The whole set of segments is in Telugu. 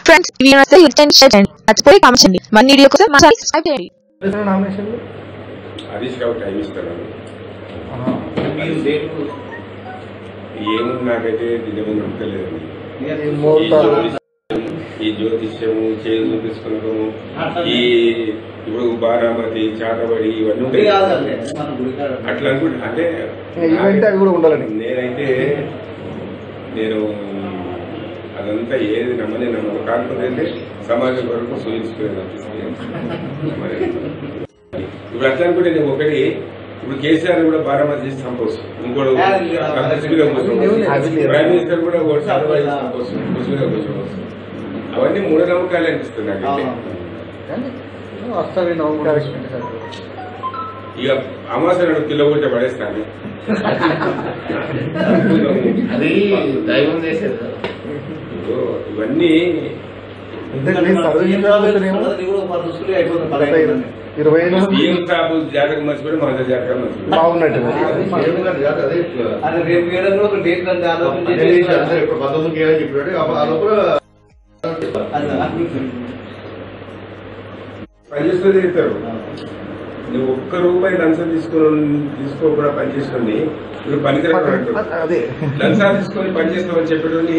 ఫ్రెండ్స్ ఈ వీడియో నచ్చితే లైక్ చేయండి షేర్ చేయండి నచ్చిపోయి కామెంట్ చేయండి మన వీడియో కోసం మా ఛానల్ సబ్స్క్రైబ్ చేయండి నామినేషన్లు హరీష్ రావు టైం ఇస్తాను ఏముంది నాకైతే నిజంగా నమ్మకలేదండి ఈ ముహూర్తాలు జ్యోతిష్యం- ఈ జ్యోతిష్యము చేతులు చూపించుకోవడము ఈ ఇప్పుడు బారామతి చాటబడి ఇవన్నీ ఉంటాయి అట్లా అనుకుంటే అంటే ఈవెంట్ అవి కూడా ఉండాలని నేనైతే నేను అదంతా ఏది నమ్మని నమ్మను కాకపోతే అయితే సమాజం వరకు సూచించుకునేది అనిపిస్తుంది మరి ఇప్పుడు అట్లా అనుకుంటే నేను ఒకటి ఇప్పుడు కేసీఆర్ కూడా బారామతి చేసి సంపోసు ఇంకోటి సంతృప్తిగా కూర్చోవచ్చు ప్రైమ్ మినిస్టర్ కూడా ఒకటి సంతోషంగా సంపోసు కూర్చుగా కూర్చోవచ్చు అవన్నీ మూఢనమ్మకాలు అనిపిస్తుంది నాకైతే వస్తుంది నవంబర్ ఇక అమాస నాడు కిలో కొట్టే పడేస్తాను అది దైవం చేసేది ఇప్పుడు ఇవన్నీ ఎందుకంటే సర్వీసులేమో ఇరవై ఐదు సీఎం సాబు జాతకం మర్చిపోయి మా అందరి జాతకం మర్చిపోయి బాగున్నట్టు పనిచేస్తుంది చెప్తారు నువ్వు ఒక్క రూపాయి లంచం తీసుకుని తీసుకోకుండా పనిచేస్తుంది నువ్వు పనికిరాడు అంటారు అదే లంచాలు తీసుకొని పనిచేస్తామని చెప్పేటోని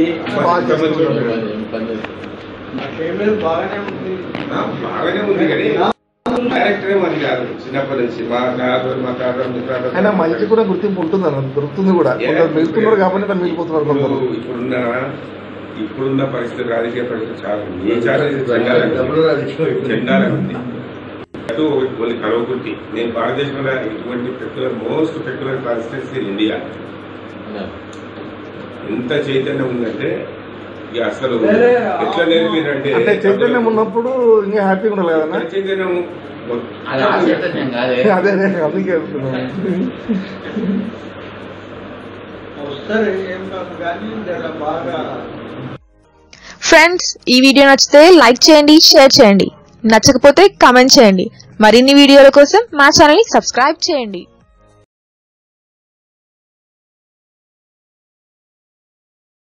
బాగానే ఉంది కానీ డైరెక్టరే మంది కాదు చిన్నప్పటి నుంచి మా తాత మా తాత ముత్తాత అయినా మంచి కూడా గుర్తింపు ఉంటుంది అన్న దొరుకుతుంది కూడా కొందరు మిగులుతున్నారు కాబట్టి అట్లా మిగిలిపోతున్నారు కొందరు ఇప్పుడు ఇప్పుడున్న ఇప్పుడున్న పరిస్థితి రాజకీయ పరిస్థితి చాలా ఉంది. ఈ చాలా ఇది చండాలంగా చండాలంగా ఉంది అటు కొన్ని కలవకుర్తి నేను భారతదేశంలో ఇటువంటి peculiar most peculiar constituency in India ఎంత చైతన్యం ఉందంటే ఇక అసలు ఎట్లా నేర్పిరంటే అంటే చైతన్యం ఉన్నప్పుడు ఇంకా హ్యాపీగా ఉండాలి కదన్నా ఎక్కడ చైతన్యం అది ఆ చైతన్యం కాదే అదే అదే అందుకే వెళ్తున్నాను ఫ్రెండ్స్ ఈ వీడియో నచ్చితే లైక్ చేయండి షేర్ చేయండి నచ్చకపోతే కామెంట్ చేయండి మరిన్ని వీడియోల కోసం మా ఛానల్ ని సబ్స్క్రైబ్ చేయండి